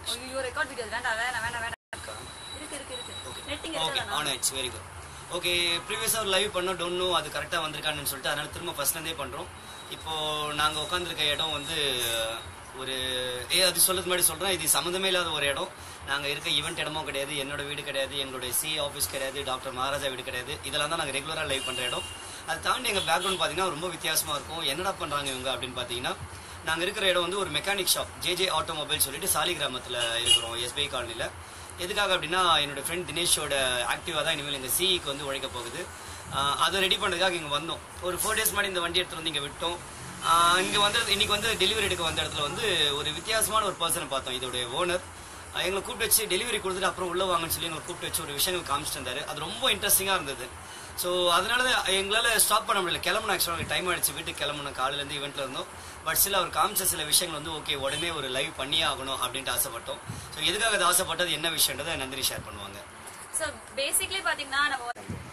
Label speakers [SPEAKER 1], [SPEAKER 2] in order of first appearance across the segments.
[SPEAKER 1] ஐயோ record video வேண்டாம் வேணாம் வேணாம் வேண்டாம் இருக்கு இருக்கு இருக்கு நெட்டிங்
[SPEAKER 2] ஓகே
[SPEAKER 1] இருக்கா
[SPEAKER 2] ஆன் ஆயிடுச்சு வெரி குட் ஓகே ப்ரீவியஸாக ஒரு லைவ் பண்ணோம் டோன்ட் நோ அது கரெக்டாக வந்திருக்கான்னு சொல்லிட்டு அதனால திரும்ப ஃபர்ஸ்ட்லேருந்தே பண்ணுறோம் இப்போ நாங்கள் உட்காந்துருக்க இடம் வந்து ஒரு ஏ அது சொல்றது முன்னாடி சொல்கிறேன் இது சம்மந்தமே இல்லாத ஒரு இடம் நாங்கள் இருக்க ஈவெண்ட் இடமும் கிடையாது என்னோட வீடு கிடையாது எங்களுடைய சி ஆஃபீஸ் கிடையாது டாக்டர் மகாராஜா வீடு கிடையாது இதெல்லாம் தான் நாங்கள் ரெகுலராக லைவ் பண்ணுற இடம் அது தாண்டி எங்கள் பேக்ரவுண்ட் பார்த்தீங்கன்னா ரொம்ப வித்தியாசமாக இருக்கும் என்னடா பண்ணுறாங்க இவங்க அப்படின்னு பார்த்தீங்கன்னா நாங்கள் இருக்கிற இடம் வந்து ஒரு மெக்கானிக் ஷாப் ஜேஜே ஆட்டோமொபைல் சொல்லிட்டு சாலி கிராமத்தில் இருக்கிறோம் எஸ்பிஐ காலனியில் எதுக்காக அப்படின்னா என்னோட ஃப்ரெண்ட் தினேஷோட ஆக்டிவாக தான் இனிமேல் எங்கள் சிஇக்கு வந்து உழைக்க போகுது ஆஹ் அதை ரெடி பண்ணுறதுக்காக இங்கே வந்தோம் ஒரு ஃபோர் டேஸ் முன்னாடி இந்த வண்டி எடுத்துகிட்டு வந்து இங்கே விட்டோம் இங்கே வந்து இன்னைக்கு வந்து டெலிவரி எடுக்க வந்த இடத்துல வந்து ஒரு வித்தியாசமான ஒரு பர்சனை பார்த்தோம் இதோடைய ஓனர் எங்களை கூப்பிட்டு வச்சு டெலிவரி கொடுத்துட்டு அப்புறம் உள்ள வாங்கன்னு சொல்லி எங்களை கூப்பிட்டு வச்சு ஒரு விஷயங்கள் காமிச்சிட்டு இருந்தாரு அது ரொம்ப இன்ட்ரெஸ்டிங்காக இருந்தது ஸோ அதனால தான் எங்களால் ஸ்டாப் பண்ண முடியல கிளம்பணும் ஆக்சுவலாக டைம் ஆயிடுச்சு வீட்டுக்கு கிளம்பணும் காலையிலேருந்து ஈவெண்ட்டில் இருந்தோம் பட் ஸ்டில் அவர் காமிச்ச சில விஷயங்கள் வந்து ஓகே உடனே ஒரு லைவ் பண்ணியே ஆகணும் அப்படின்ட்டு ஆசைப்பட்டோம் ஸோ எதுக்காக அது ஆசைப்பட்டது என்ன விஷயன்றதை நந்தினி ஷேர் பண்ணுவாங்க
[SPEAKER 1] ஸோ பேசிக்லி பார்த்தீங்கன்னா நம்ம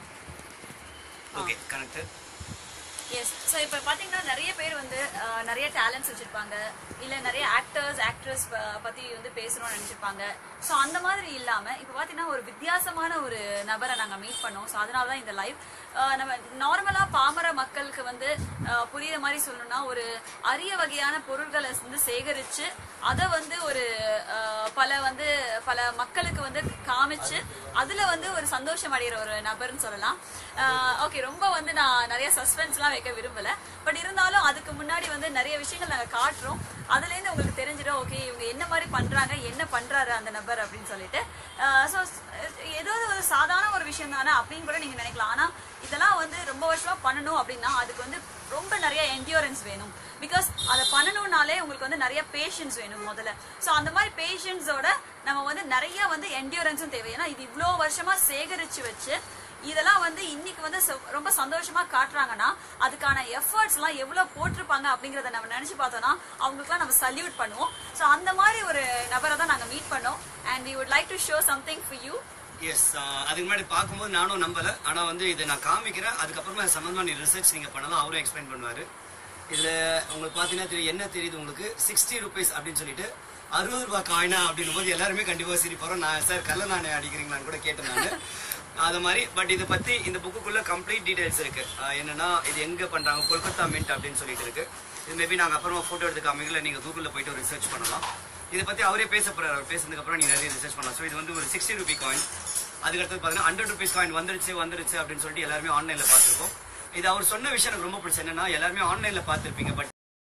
[SPEAKER 2] ஓகே கனெக்ட்
[SPEAKER 1] எஸ் ஸோ இப்போ பார்த்தீங்கன்னா நிறைய பேர் வந்து அஹ், நிறைய டேலண்ட்ஸ் வச்சிருப்பாங்க இல்லை நிறைய ஆக்டர்ஸ் ஆக்ட்ரஸ் பற்றி வந்து பேசணும்னு நினச்சிருப்பாங்க ஸோ அந்த மாதிரி இல்லாமல் இப்போ பார்த்தீங்கன்னா ஒரு வித்தியாசமான ஒரு நபரை நாங்கள் மீட் பண்ணோம் ஸோ அதனால தான் இந்த லைவ் நம்ம நார்மலாக பாமர மக்களுக்கு வந்து அஹ், புரியுற மாதிரி சொல்லணும்னா ஒரு அரிய வகையான பொருள்களை வந்து சேகரித்து அதை வந்து ஒரு அஹ், பல வந்து பல மக்களுக்கு வந்து காமிச்சு அதில் வந்து ஒரு சந்தோஷம் அடைகிற ஒரு நபர்னு சொல்லலாம் ஓகே ரொம்ப வந்து நான் நிறைய சஸ்பென்ஸ்லாம் வைக்க விரும்பல பட் இருந்தாலும் அதுக்கு முன்னாடி வந்து நிறைய விஷயங்கள் நாங்கள் காட்டுறோம் அதுலேருந்து உங்களுக்கு தெரிஞ்சிடும் ஓகே இவங்க என்ன மாதிரி பண்றாங்க என்ன பண்றாரு அந்த நபர் அப்படின்னு சொல்லிட்டு ஸோ ஏதோ ஒரு சாதாரண ஒரு விஷயம் தானே அப்படின்னு கூட நீங்க நினைக்கலாம் ஆனா இதெல்லாம் வந்து ரொம்ப வருஷமா பண்ணணும் அப்படின்னா அதுக்கு வந்து ரொம்ப நிறைய என்டியூரன்ஸ் வேணும் பிகாஸ் அதை பண்ணணும்னாலே உங்களுக்கு வந்து நிறைய பேஷன்ஸ் வேணும் முதல்ல ஸோ அந்த மாதிரி பேஷன்ஸோட நம்ம வந்து நிறைய வந்து என்டியூரன்ஸும் தேவை ஏன்னா இது இவ்வளோ வருஷமா சேகரிச்சு வச்சு இதெல்லாம் வந்து இன்னைக்கு வந்து ச- ரொம்ப சந்தோஷமா காட்டுறாங்கன்னா அதுக்கான எஃபர்ட்ஸ் எல்லாம் எவ்வளவு போட்டிருப்பாங்க அப்படிங்கறத நம்ம நினைச்சு பார்த்தோம்னா அவங்களுக்குலாம் நம்ம சல்யூட் பண்ணுவோம் ஸோ அந்த மாதிரி ஒரு நபரை தான் நாங்க மீட் பண்ணோம் and we would like to show something for you
[SPEAKER 2] yes அதுக்கு முன்னாடி பார்க்கும்போது நானும் நம்பல ஆனா வந்து இதை நான் காமிக்கிறேன் அதுக்கப்புறமா இது சம்பந்தமா நீ ரிசர்ச் நீங்க பண்ணலாம் அவரும் எக்ஸ்பிளைன் பண்ணுவாரு இதுல உங்களுக்கு பாத்தீங்கன்னா தெரியும் என்ன தெரியுது உங்களுக்கு சிக்ஸ்டி ருபீஸ் அப்படின்னு சொல்லிட்டு அறுபது ரூபாய் காயினா அப்படின்னும் போது எல்லாருமே கண்டிப்பா சிரிப்போம் நான் சார் கல்ல நானே அடிக்கிறீங்களான்னு கூட கேட்டேன் நான் அது மாதிரி பட் இதை பத்தி இந்த புக்குக்குள்ள கம்ப்ளீட் டீடைல்ஸ் இருக்கு ஆஹ் என்னன்னா இது எங்க பண்றாங்க கொல்கத்தா மின்ட் அப்படின்னு சொல்லிட்டு இருக்கு இது மேபி நாங்க அப்புறமா போட்டோ எடுத்து காமிக்கல நீங்க கூகுள்ல போயிட்டு ரிசர்ச் பண்ணலாம் இதை பத்தி அவரே பேச போறாரு அவர் பேசுனதுக்கு அப்புறம் நீங்க நிறைய ரிசர்ச் பண்ணலாம் ஸோ இது வந்து ஒரு சிக்ஸ்டி ருபி காயின் அதுக்கடுத்து பார்த்தீங்கன்னா ஹண்ட்ரட் ருபீஸ் காயின் வந்துருச்சு வந்துருச்சு அப்படின்னு சொல்லிட்டு எல்லாருமே ஆன்லைன்ல பார்த்துருக்கோம் இது அவர் சொன்ன விஷயம் எனக்கு ரொம்ப பிடிச்சது என்னன்னா எல்லாருமே ஆன்லைன்ல பார்த்துருப்பீங்க பட்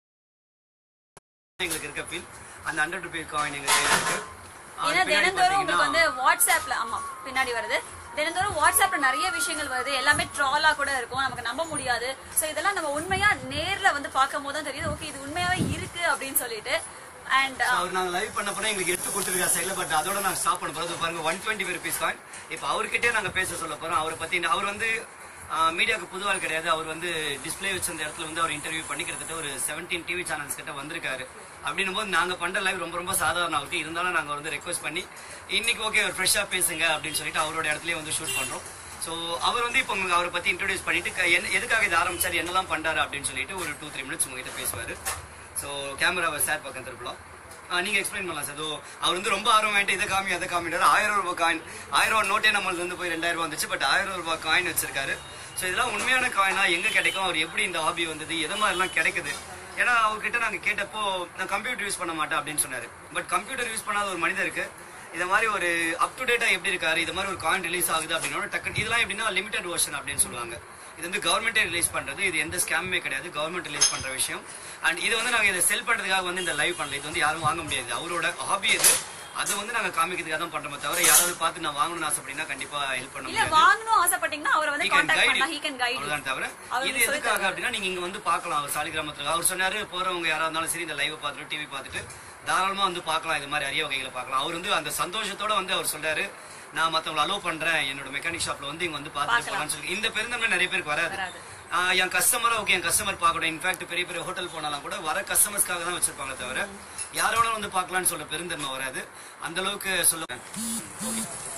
[SPEAKER 2] எங்களுக்கு இருக்க ஃபீல் அந்த ஹண்ட்ரட் ருபீஸ் காயின் எங்க கையில இருக்கு அது
[SPEAKER 1] ஏன்னா
[SPEAKER 2] பின்னாடி
[SPEAKER 1] தினந்தோறும் உங்களுக்கு
[SPEAKER 2] பாத்தீங்கன்னா-
[SPEAKER 1] வந்து வாட்ஸ்அப்ல ஆமா பின்னாடி வருது தினந்தோறும் வாட்ஸ்அப்ல நிறைய விஷயங்கள் வருது எல்லாமே ட்ராலா கூட இருக்கும் நமக்கு நம்ப முடியாது சோ இதெல்லாம் நம்ம உண்மையா நேர்ல வந்து பார்க்கும் போது தான் தெரியுது ஓகே இது உண்மையாவே இருக்கு அப்படின்னு சொல்லிட்டு அண்ட்
[SPEAKER 2] So, அவர் நாங்க லைவ் பண்ண போனா எங்களுக்கு எடுத்து கொடுத்துருக்கா சைட்ல பட் அதோட நாங்க ஸ்டாப் பண்ண போறோம் இது பாருங்க ஒன் டுவெண்ட்டி ருபீஸ் காயின் இப்போ அவர்கிட்டயே நாங்க பேச சொல்ல போறோம் அவரை பத்தி அவர் வந்து மீடியாவுக்கு புதுவாள் கிடையாது அவர் வந்து டிஸ்ப்ளே வச்சிருந்த இடத்துல வந்து அவர் இன்டர்வியூ பண்ணி கிட்டத்தட்ட ஒரு செவன்டீன் டிவி சேனல்ஸ் கிட்ட வந்திருக்காரு அப்படின்னும் போது நாங்க பண்ற லைவ் ரொம்ப ரொம்ப சாதாரண அவருக்கு இருந்தாலும் நாங்க வந்து ரெக்வஸ்ட் பண்ணி இன்னைக்கு ஓகே ஒரு ஃப்ரெஷ்ஷா பேசுங்க அப்படின்னு சொல்லிட்டு அவரோட இடத்துலயே வந்து ஷூட் பண்றோம் ஸோ அவர் வந்து இப்போ உங்களுக்கு அவரை பத்தி இன்ட்ரோடியூஸ் பண்ணிட்டு க- என்ன- எதுக்காக இது ஆரம்பிச்சாரு என்னெல்லாம் பண்றாரு அப்படின்னு சொல்லிட்டு ஒரு டூ த்ரீ மினிட்ஸ் உங்ககிட்ட பேசுவாரு ஸோ கேமராவை சார் பக்கம் திருப்பலாம் ஆ, நீங்க எக்ஸ்பிளைன் பண்ணலாம் சார் அதோ அவர் வந்து ரொம்ப ஆர்வம் ஆயிட்டு இதை காமி அதை காமிட்டாரு ஆயிரம் ரூபாய் காயின் ஆயிரம் ரூபாய் நோட்டே நம்மளுக்கு வந்து போய் ரெண்டாயிரம் ரூபாய் வந்துச்சு பட் ஆயிரம் ரூபாய் காயின் வச்சிருக்காரு ஸோ இதெல்லாம் உண்மையான காயினா எங்க கிடைக்கும் அவர் எப்படி இந்த ஹாபி வந்தது எது மாதிரிலாம் கிடைக்குது ஏன்னா அவர்கிட்ட நாங்க கேட்டப்போ நான் கம்ப்யூட்டர் யூஸ் பண்ண மாட்டேன் அப்படின்னு சொன்னாரு பட் கம்ப்யூட்டர் யூஸ் பண்ணாத ஒரு மனிதருக்கு இத மாதிரி ஒரு அப் டு டேட்டா எப்படி இருக்காரு இது மாதிரி ஒரு காயின் ரிலீஸ் ஆகுது அப்படின்னா டக்கு இதெல்லாம் எப்படின்னா லிமிடெட் வெர்ஷன் அப்படின்னு சொல்லுவாங்க இது வந்து கவர்மெண்டே ரிலீஸ் பண்றது இது எந்த ஸ்கேமுமே கிடையாது கவர்மெண்ட் ரிலீஸ் பண்ற விஷயம் அண்ட் இது வந்து நாங்க இதை செல் பண்றதுக்காக வந்து இந்த லைவ் பண்ணல இது வந்து யாரும் வாங்க முடியாது அவரோட ஹாபி இது அதை வந்து நாங்க காமிக்கிறதுக்காக தான் பண்றோமே தவிர யாராவது பார்த்து நான் வாங்கணும்னு ஆசைப்படினா கண்டிப்பா ஹெல்ப் பண்ண
[SPEAKER 1] இல்ல
[SPEAKER 2] முடியாது
[SPEAKER 1] வாங்கணும் ஆசைப்பட்டீங்கன்னா அவரை வந்து
[SPEAKER 2] He can
[SPEAKER 1] காண்டாக்ட்
[SPEAKER 2] guide
[SPEAKER 1] பண்ணலாம்
[SPEAKER 2] you.
[SPEAKER 1] ஹீ கேன் கைட்
[SPEAKER 2] அவ்வளவுதான் தவிர
[SPEAKER 1] அவர்
[SPEAKER 2] இது
[SPEAKER 1] சொல்லி
[SPEAKER 2] எதுக்காக அப்படின்னா நீங்க இங்க வந்து பார்க்கலாம் அவர் சாலி கிராமத்துல அவர் சொன்னாரு போறவங்க யாரா இருந்தாலும் சரி இந்த லைவ் பார்த்துட்டு டிவி பார்த்துட்டு தாராளமா வந்து பார்க்கலாம் இது மாதிரி அரிய வகைகளை பார்க்கலாம் அவர் வந்து அந்த சந்தோஷத்தோட வந்து அவர் சொல்றாரு நான் மத்தவங்களை அலோவ் பண்றேன் என்னோட மெக்கானிக் ஷாப்ல வந்து இங்க வந்து பார்த்துட்டு
[SPEAKER 1] பார்க்கலாம்.
[SPEAKER 2] போகலாம்னு சொல்லி இந்த பெருந்தன்மை நிறைய பேருக்கு வராது
[SPEAKER 1] வராது.
[SPEAKER 2] ஆஹ் என் கஸ்டமரா ஓகே என் கஸ்டமர் பார்க்கணும் இன்ஃபேக்ட் பெரிய பெரிய ஹோட்டல் போனாலும் கூட வர கஸ்டமர்ஸ்க்காக தான் வச்சிருப்பாங்க தவிர யாரோட வந்து பார்க்கலாம்னு சொல்ல பெருந்தன்மை வராது அந்த அளவுக்கு சொல்ல ஓகே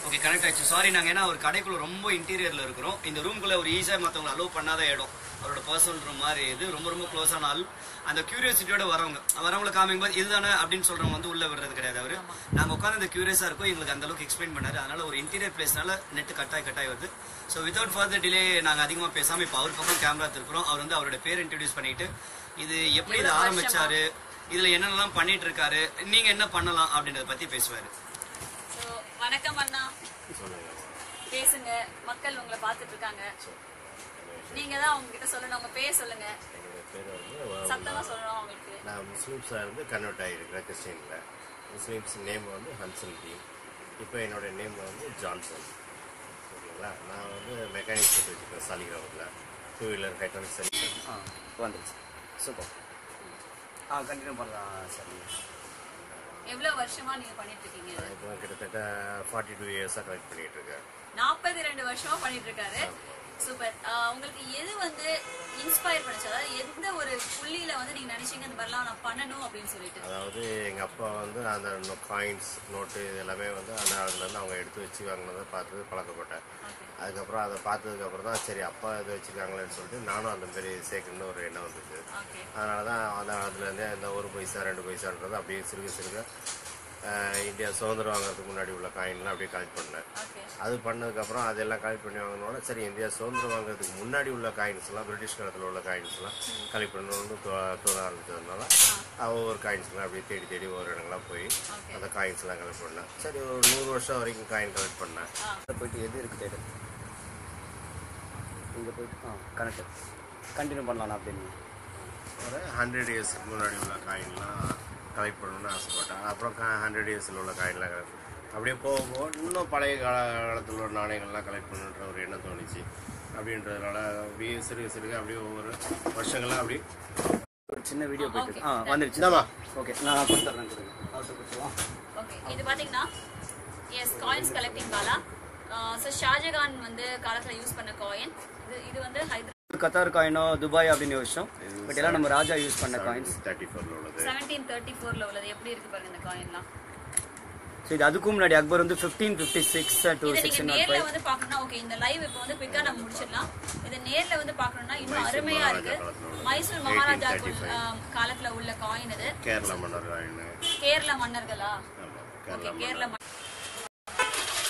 [SPEAKER 2] ஓகே கனெக்ட் ஆயிடுச்சு சாரி நாங்க ஏன்னா ஒரு கடைக்குள்ள ரொம்ப இன்டீரியர்ல இருக்கிறோம் இந்த ரூம்குள்ள ஒரு ஈஸியா மத்தவங்க அலோவ் பண்ணாத இடம் அவரோட பர்சனல் ரூம் மாதிரி இது ரொம்ப ரொம்ப க்ளோஸான ஆள் அந்த கியூரியாசிட்டியோட வரவங்க வரவங்கள காமிக்கும் போது இதுதானே அப்படின்னு சொல்றவங்க வந்து உள்ள விடுறது கிடையாது அவரு நாங்க உட்காந்து அந்த கியூரியஸா இருக்கும் எங்களுக்கு அந்த அளவுக்கு எக்ஸ்பிளைன் பண்ணாரு அதனால ஒரு இன்டீரியர் பிளேஸ்னால நெட் கட்டாய் கட்டாய் வருது ஸோ வித்வுட் ஃபர்தர் டிலே நாங்க அதிகமா பேசாம இப்போ அவர் பக்கம் கேமரா திருப்புறோம் அவர் வந்து அவரோட பேர் இன்ட்ரடியூஸ் பண்ணிட்டு இது எப்படி இதை ஆரம்பிச்சாரு இதுல என்னென்னலாம் பண்ணிட்டு இருக்காரு நீங்க என்ன பண்ணலாம் அப்படின்றத பத்தி பேசுவாரு
[SPEAKER 1] ஸோ வணக்கம் அண்ணா பேசுங்க மக்கள் உங்களை பார்த்துட்டு இருக்காங்க நீங்க தான் அவங்க கிட்ட சொல்லணும் உங்க பேர் சொல்லுங்க
[SPEAKER 3] என்னுடைய பேர் வந்து
[SPEAKER 1] சத்தமா சொல்லணும் அவங்களுக்கு
[SPEAKER 3] நான் முஸ்லீம்ஸாக இருந்து கன்வெர்ட் ஆகியிருக்கிறேன் கிறிஸ்டியனில் முஸ்லீம்ஸ் நேம் வந்து ஹன்சல் டீம் இப்போ என்னோட நேம் வந்து ஜான்சன் ஓகேங்களா நான் வந்து மெக்கானிக் செட் வச்சுருக்கேன் சாலிகிராமத்தில் டூ வீலர் ஹைட்ரானிக் சென்டர்
[SPEAKER 2] ஆ வந்துருச்சு சூப்பர் ஆ கண்டினியூ பண்ணலாம் சார்
[SPEAKER 1] எவ்வளவு வருஷமா நீங்க பண்ணிட்டு இருக்கீங்க இது?
[SPEAKER 3] இப்போ கிட்டத்தட்ட ஃபார்ட்டி டூ இயர்ஸாக கலெக்ட் பண்ணிகிட்டு இருக்கேன்
[SPEAKER 1] நாற்பத்தி ரெண்டு வருஷமா பண்ணிட்டு இருக்காரு சூப்பர் ஆஹ் உங்களுக்கு எது வந்து இன்ஸ்பயர் பண்ணுச்சு அதாவது எந்த ஒரு புள்ளியில வந்து நீங்க நினைச்சீங்க இந்த மாதிரிலாம் நான் பண்ணணும் அப்படின்னு சொல்லிட்டு
[SPEAKER 3] அதாவது எங்கள் அப்பா வந்து அந்த காயின்ஸ் நோட்டு இது எல்லாமே வந்து அந்த காலத்துலேருந்து அவங்க எடுத்து வச்சு வாங்கினதை பார்த்து பழக்கப்பட்டேன்
[SPEAKER 1] Okay.
[SPEAKER 3] அதுக்கப்புறம் அதை பார்த்ததுக்கப்புறம் தான் சரி அப்பா இதை வச்சுருக்காங்களேன்னு சொல்லிட்டு நானும் அந்த மாதிரி சேர்க்கணும்னு ஒரு எண்ணம் வந்துச்சு
[SPEAKER 1] ஓகே
[SPEAKER 3] அதனால தான் அந்த காலத்துலேருந்தே இந்த ஒரு பைசா ரெண்டு பைசான்றது அப்படியே சிறுக சிறுக அஹ், இந்தியா சுதந்திரம் வாங்குறதுக்கு முன்னாடி உள்ள காயின்லாம் அப்படியே கலெக்ட் பண்ணேன்
[SPEAKER 1] ஓகே
[SPEAKER 3] அது பண்ணதுக்கப்புறம் அதெல்லாம் கலெக்ட் பண்ணி வாங்கினோட சரி இந்தியா சுதந்திரம் வாங்குறதுக்கு முன்னாடி உள்ள காயின்ஸ்லாம் பிரிட்டிஷ் காலத்தில் உள்ள காயின்ஸ்லாம் கலெக்ட் பண்ணணும்னு தோ- தோண ஆரம்பிச்சதுனால ஒவ்வொரு காயின்ஸ்லாம் அப்படியே தேடி தேடி ஒவ்வொரு இடங்களாக போய்
[SPEAKER 1] Okay.
[SPEAKER 3] அந்த காயின்ஸ்லாம் கலெக்ட் பண்ணேன் சரி ஒரு நூறு வருஷம் வரைக்கும் காயின் கலெக்ட் பண்ணேன்
[SPEAKER 2] போயிட்டு எது இருக்கு தேடு இங்கே போயிட்டு ஆ கனெக்ட் கண்டினியூ பண்ணலாம் அப்படின்னு
[SPEAKER 3] ஒரு ஹண்ட்ரட் இயர்ஸ்க்கு முன்னாடி உள்ள காயின்லாம் கலெக்ட் பண்ணணும்னு ஆசைப்பட்டேன் அப்புறம் ஹண்ட்ரட் இயர்ஸில் உள்ள காயின்லாம் கலெக்ட் அப்படியே போக போக இன்னும் பழைய கால காலத்தில் உள்ள நாணயங்கள்லாம் கலெக்ட் பண்ணுன்ற ஒரு எண்ணம் தோணுச்சு அப்படின்றதுனால அப்படியே சிறுக சிறுக அப்படியே ஒவ்வொரு வருஷங்கள்லாம் அப்படியே
[SPEAKER 2] ஒரு சின்ன வீடியோ போயிட்டு
[SPEAKER 1] Okay.
[SPEAKER 2] ஆ வந்துருச்சு
[SPEAKER 3] இந்தாம்மா.
[SPEAKER 2] ஓகே நான் கொடுத்துட்றேன் கொடுங்க அவர்கிட்ட கொடுத்துருவோம்
[SPEAKER 1] ஓகே இது பாத்தீங்கன்னா yes coins collecting Bala so Shahjahan வந்து காலத்துல யூஸ் பண்ண காயின் இது இது வந்து ஹைதராபாத்
[SPEAKER 2] கத்தார் காயினோ துபாய் அப்படின்னு யோசிச்சோம் பட் எல்லாம் நம்ம ராஜா யூஸ் பண்ண காயின்ஸ்
[SPEAKER 3] தேர்ட்டி ஃபோரில் உள்ளது
[SPEAKER 1] செவன்டீன் தேர்ட்டி ஃபோர்ல உள்ளது எப்படி இருக்கு பாருங்க இந்த காயின்லாம்
[SPEAKER 2] ஸோ இது அதுக்கும் முன்னாடி அக்பர் வந்து ஃபிஃப்டீன் ஃபிஃப்டி சிக்ஸ் டூ
[SPEAKER 1] இதை நீங்க
[SPEAKER 2] சிக்ஸ்டீன் நாட்
[SPEAKER 1] நேர்ல
[SPEAKER 2] ஃபைவ்
[SPEAKER 1] வந்து பார்க்கணும்னா ஓகே இந்த லைவ் இப்போ வந்து குயிக்கா நம்ம முடிச்சிடலாம் இது நேர்ல வந்து பார்க்கணும்னா இன்னும்
[SPEAKER 3] மைசூர்
[SPEAKER 1] அருமையா
[SPEAKER 3] மகாராஜா
[SPEAKER 1] இருக்கு
[SPEAKER 3] காலத்துல உள்ளது.
[SPEAKER 1] மைசூர் மகாராஜா
[SPEAKER 3] 1835.
[SPEAKER 1] ஆம், காலத்துல உள்ள காயின் இது
[SPEAKER 3] கேரளா மன்னர் காயின்
[SPEAKER 1] கேரள மன்னர்களா
[SPEAKER 3] ஆமாம்
[SPEAKER 1] ஓகே
[SPEAKER 3] கேரளா
[SPEAKER 1] கேரள
[SPEAKER 3] மன்னர்
[SPEAKER 1] மன்னர்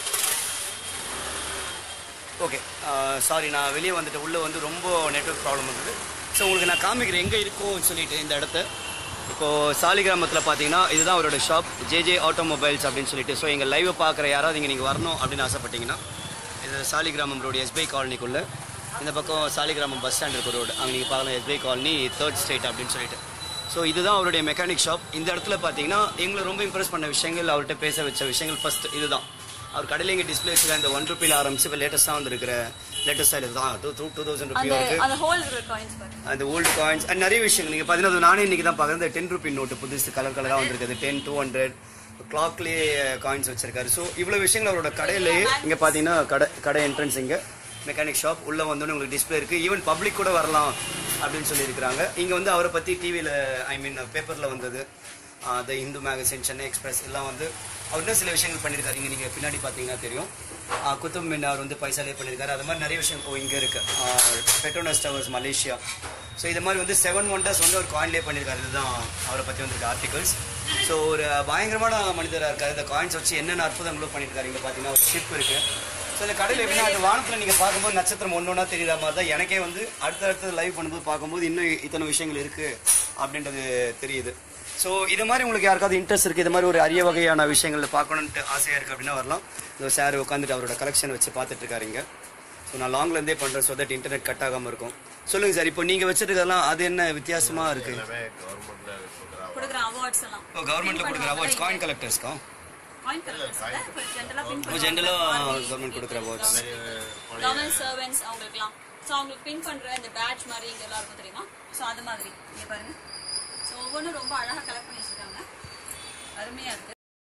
[SPEAKER 2] ஓகே சாரி நான் வெளியே வந்துட்டு உள்ளே வந்து ரொம்ப நெட்வொர்க் ப்ராப்ளம் வந்தது ஸோ உங்களுக்கு நான் காமிக்கிறேன் எங்கே இருக்கும்னு சொல்லிட்டு இந்த இடத்த இப்போது சாலிகிராமத்தில் பார்த்தீங்கன்னா இதுதான் அவரோட ஷாப் ஜேஜே ஆட்டோமொபைல்ஸ் அப்படின்னு சொல்லிட்டு ஸோ எங்கள் லைவை பார்க்குற யாராவது இங்கே நீங்கள் வரணும் அப்படின்னு ஆசைப்பட்டீங்கன்னா இது சாலிகிராமம் ரோடு எஸ்பிஐ காலனிக்குள்ளே இந்த பக்கம் சாலிகிராமம் பஸ் ஸ்டாண்ட் இருக்க ரோடு அங்கே நீங்கள் பார்க்கலாம் எஸ்பிஐ காலனி தேர்ட் ஸ்ட்ரீட் அப்படின்னு சொல்லிட்டு ஸோ இதுதான் அவருடைய மெக்கானிக் ஷாப் இந்த இடத்துல பார்த்தீங்கன்னா எங்களை ரொம்ப இம்ப்ரெஸ் பண்ண விஷயங்கள் அவர்கிட்ட பேச வச்ச விஷயங்கள் ஃபர்ஸ்ட் இதுதான் அவர் கடையில் இங்கே டிஸ்பிளேஸில் இந்த ஒன் ருப்பியில் ஆரம்பிச்சு இப்போ லேட்டஸ்ட்டாக வந்திருக்கிற லேட்டஸ்ட் ஆயில் தான் two two two thousand rupee
[SPEAKER 1] அந்த
[SPEAKER 2] வருது
[SPEAKER 1] அந்த ஹோல் இருக்கிற காயின்ஸ் பாருங்க
[SPEAKER 2] அந்த ஓல்டு காயின்ஸ் அண்ட் நிறைய விஷயங்கள் நீங்கள் பார்த்தீங்கன்னா நானே இன்னைக்கு தான் பார்க்குறது இந்த டென் ருபி நோட்டு புதுசு கலர் கலராக வந்திருக்குது டென் டூ ஹண்ட்ரட் கிளாக்லேயே காயின்ஸ் வச்சிருக்காரு ஸோ இவ்வளோ விஷயங்கள் அவரோட கடையிலேயே இங்கே பார்த்தீங்கன்னா கடை கடை என்ட்ரன்ஸ் இங்கே மெக்கானிக் ஷாப் உள்ளே வந்தோடனே உங்களுக்கு டிஸ்பிளே இருக்குது ஈவன் பப்ளிக் கூட வரலாம் அப்படின்னு சொல்லியிருக்கிறாங்க இங்கே வந்து அவரை பற்றி டிவியில் ஐ மீன் பேப்பரில் வந்தது the Hindu magazine Chennai express எல்லாம் வந்து அவர் இன்னும் சில விஷயங்கள் பண்ணியிருக்காரு இங்கே நீங்கள் பின்னாடி பார்த்தீங்கன்னா தெரியும் ஆஹ் குத்துப் மின்னார் வந்து பைசாலே பண்ணியிருக்காரு அது மாதிரி நிறைய விஷயம் ஓ இங்கே இருக்கு பெட்ரோனஸ் டவர்ஸ் மலேசியா ஸோ இது மாதிரி வந்து செவன் ஒண்டர்ஸ் வந்து ஒரு காயின்லேயே பண்ணியிருக்காரு இதுதான் அவரை பற்றி வந்திருக்க ஆர்டிகல்ஸ் ஸோ ஒரு பயங்கரமான மனிதராக இருக்காரு இந்த காயின்ஸ் வச்சு என்னென்ன அற்புதங்களோ பண்ணியிருக்காரு இங்கே பார்த்தீங்கன்னா ஒரு ஷிப் இருக்கு ஸோ இந்த கடையில் எப்படின்னா அந்த வானத்தில் நீங்கள் பார்க்கும்போது நட்சத்திரம் ஒன்று ஒன்றா தெரியுற மாதிரி தான் எனக்கே வந்து அடுத்தடுத்து லைவ் பண்ணும்போது பார்க்கும்போது இன்னும் இத்தனை விஷயங்கள் இருக்கு அப்படின்றது தெரியுது ஸோ இது மாதிரி உங்களுக்கு யாருக்காவது இன்ட்ரெஸ்ட் இருக்குது இது மாதிரி ஒரு அரிய வகையான விஷயங்களை பார்க்கணுன்ட்டு ஆசையாக இருக்குது அப்படின்னா வரலாம் இந்த சார் உட்காந்துட்டு அவரோட கலெக்ஷன் வச்சு பார்த்துட்டு இருக்காருங்க ஸோ நான் லாங்லேருந்தே பண்ணுறேன் ஸோ தட் இன்டர்நெட் கட் ஆகாமல் இருக்கும் சொல்லுங்கள் சார் இப்போ நீங்கள் வச்சிருக்கதெல்லாம் அது என்ன வித்தியாசமாக இருக்குது
[SPEAKER 3] எல்லாமே கவர்மெண்ட்ல கொடுக்குறாங்க
[SPEAKER 1] கொடுக்குற அவார்ட்ஸ் எல்லாம்
[SPEAKER 2] இப்போ கவர்மெண்ட்டில் கொடுக்குற அவார்ட்ஸ் காயின் கலெக்டர்ஸ்க்கா
[SPEAKER 1] காயின் கலெக்டர்ஸ் இப்போ ஜென்ரலா பின்
[SPEAKER 2] இப்போ ஜென்ரலாக கவர்மெண்ட் கொடுக்குற அவார்ட்ஸ்
[SPEAKER 1] கவர்மெண்ட் சர்வெண்ட்ஸ் அவங்களுக்குலாம் ஸோ அவங்களுக்கு பின் பண்ற இந்த பேட்ச் மாதிரி இங்க எல்லாம் இருக்கும் தெரியுமா ஸோ அது மாதிரி இங்க பாருங்க ஸோ ஒவ்வொன்றும் ரொம்ப அழகா கலெக்ட் பண்ணி வச்சிருக்காங்க அருமையா இருக்கு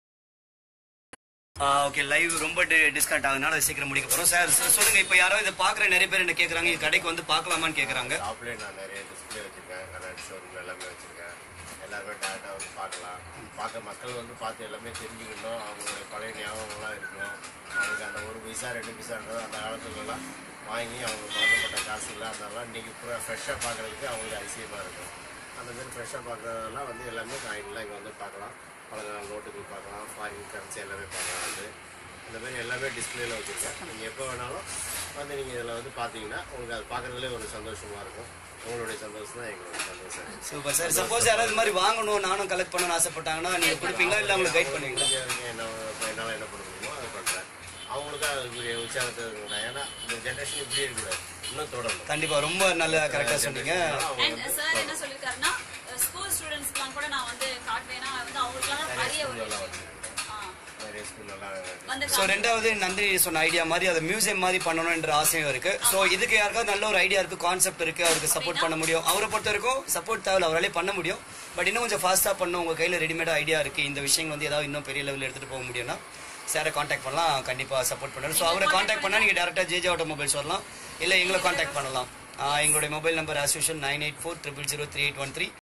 [SPEAKER 2] ஓகே லைவ் ரொம்ப டிஸ்கவுண்ட் ஆகுதுனால அது சீக்கிரம் முடிக்க போகிறோம் சார் சொல்லுங்க இப்போ யாரோ இதை பார்க்குற நிறைய பேர் என்ன கேட்குறாங்க இங்க கடைக்கு வந்து பார்க்கலாமான்னு கேட்குறாங்க
[SPEAKER 3] ஷாப்லேயே நான் நிறைய டிஸ்பிளே வச்சிருக்கேன் கண்ணாடி ஷோரூம் எல்லாமே வச்சிருக்கேன் எல்லாருமே டேரெக்டாக வந்து பார்க்கலாம் பார்க்க மக்கள் வந்து பார்த்து எல்லாமே தெரிஞ்சுக்கணும் அவங்களுடைய பழைய ஞாபகங்கள்லாம் இருக்கணும் அவங்களுக்கு அந்த ஒரு பைசா ரெண்டு பைசான்றது அந்த காலத்துலலாம் வாங்கி அவங்க பழக்கப்பட்ட காசு இல்லை அதெல்லாம் இன்றைக்கி பூரா ஃப்ரெஷ்ஷாக பார்க்குறதுக்கு அவங்களுக்கு அதிசயமாக இருக்கும் அந்த மாதிரி ஃப்ரெஷ்ஷாக பார்க்குறதெல்லாம் வந்து எல்லாமே காயின்லாம் இங்கே வந்து பார்க்கலாம் பழங்கால நோட்டுகள் பார்க்கலாம் ஃபாரின் கரன்சி எல்லாமே பார்க்கலாம் வந்து இந்த மாதிரி எல்லாமே டிஸ்பிளேல வச்சுருக்கேன் நீங்கள் எப்போ வேணாலும் வந்து நீங்கள் இதில் வந்து பார்த்தீங்கன்னா உங்களுக்கு அது பார்க்குறதுலே ஒரு சந்தோஷமாக இருக்கும் உங்களுடைய சந்தோஷம் தான் எங்களுடைய சந்தோஷம்
[SPEAKER 2] சூப்பர் சார் சப்போஸ் யாராவது இது மாதிரி வாங்கணும் நானும் கலெக்ட் பண்ணணும்னு ஆசைப்பட்டாங்கன்னா நீங்க கொடுப்பீங்களா இல்லை அவங்களுக்கு கைட் பண்ணுவீங்களா
[SPEAKER 3] முடிஞ்ச வரைக்கும் என்ன இப்போ என்னால் என்ன பண்ண முடியுமோ அதை பண்ணுறேன் அவங்களுக்கு அதுக்குரிய உற்சாகத்தை இருக்கணும் ஏன்னா இந்த ஜென்ரேஷன் இப்படியே இருக்கக்கூடாது இன்னும் தொடரணும்
[SPEAKER 2] கண்டிப்பா ரொம்ப நல்ல கரெக்டா சொன்னீங்க
[SPEAKER 3] அவங்க
[SPEAKER 1] அண்ட் சார் என்ன சொல்லிருக்காருன்னா ஸ்கூல் ஸ்டூடெண்ட்ஸ்க்குலாம் கூட நான் வந்து காட்டுவேன்னா வந்து அவங்களுக்குலாம் நிறைய ஒரு விஷயம். ஆ.
[SPEAKER 3] நிறைய ஸ்கூல்லலாம்
[SPEAKER 1] வந்து
[SPEAKER 2] ஸோ ரெண்டாவது நந்தினி சொன்ன ஐடியா மாதிரி அது மியூசியம் மாதிரி பண்ணணும்ன்ற ஆசையும் இருக்கு ஸோ இதுக்கு யாருக்காவது நல்ல ஒரு ஐடியா இருக்கு கான்செப்ட் இருக்கு அவருக்கு சப்போர்ட் பண்ண முடியும் அவரை பொறுத்த வரைக்கும் சப்போர்ட் தேவை அவராலே பண்ண முடியும் பட் இன்னும் கொஞ்சம் ஃபாஸ்ட்டாக பண்ண உங்க கையில் ரெடிமேட் ஐடியா இருக்கு இந்த விஷயங்கள் வந்து ஏதாவது இன்னும் பெரிய லெவலில் எடுத்துட்டு போக முடியும்னா சாரை காண்டாக்ட் பண்ணலாம் கண்டிப்பாக சப்போர்ட் பண்ணுறாரு ஸோ அவரை காண்டாக்ட் பண்ணால் நீங்கள் டேரெக்டாக ஜேஜே ஆட்டோமொபைல்ஸ் வரலாம் இல்லை எங்களை காண்டாக்ட் பண்ணலாம் ஆஹ் எங்களுடைய mobile number as usual nine eight four triple zero three eight one three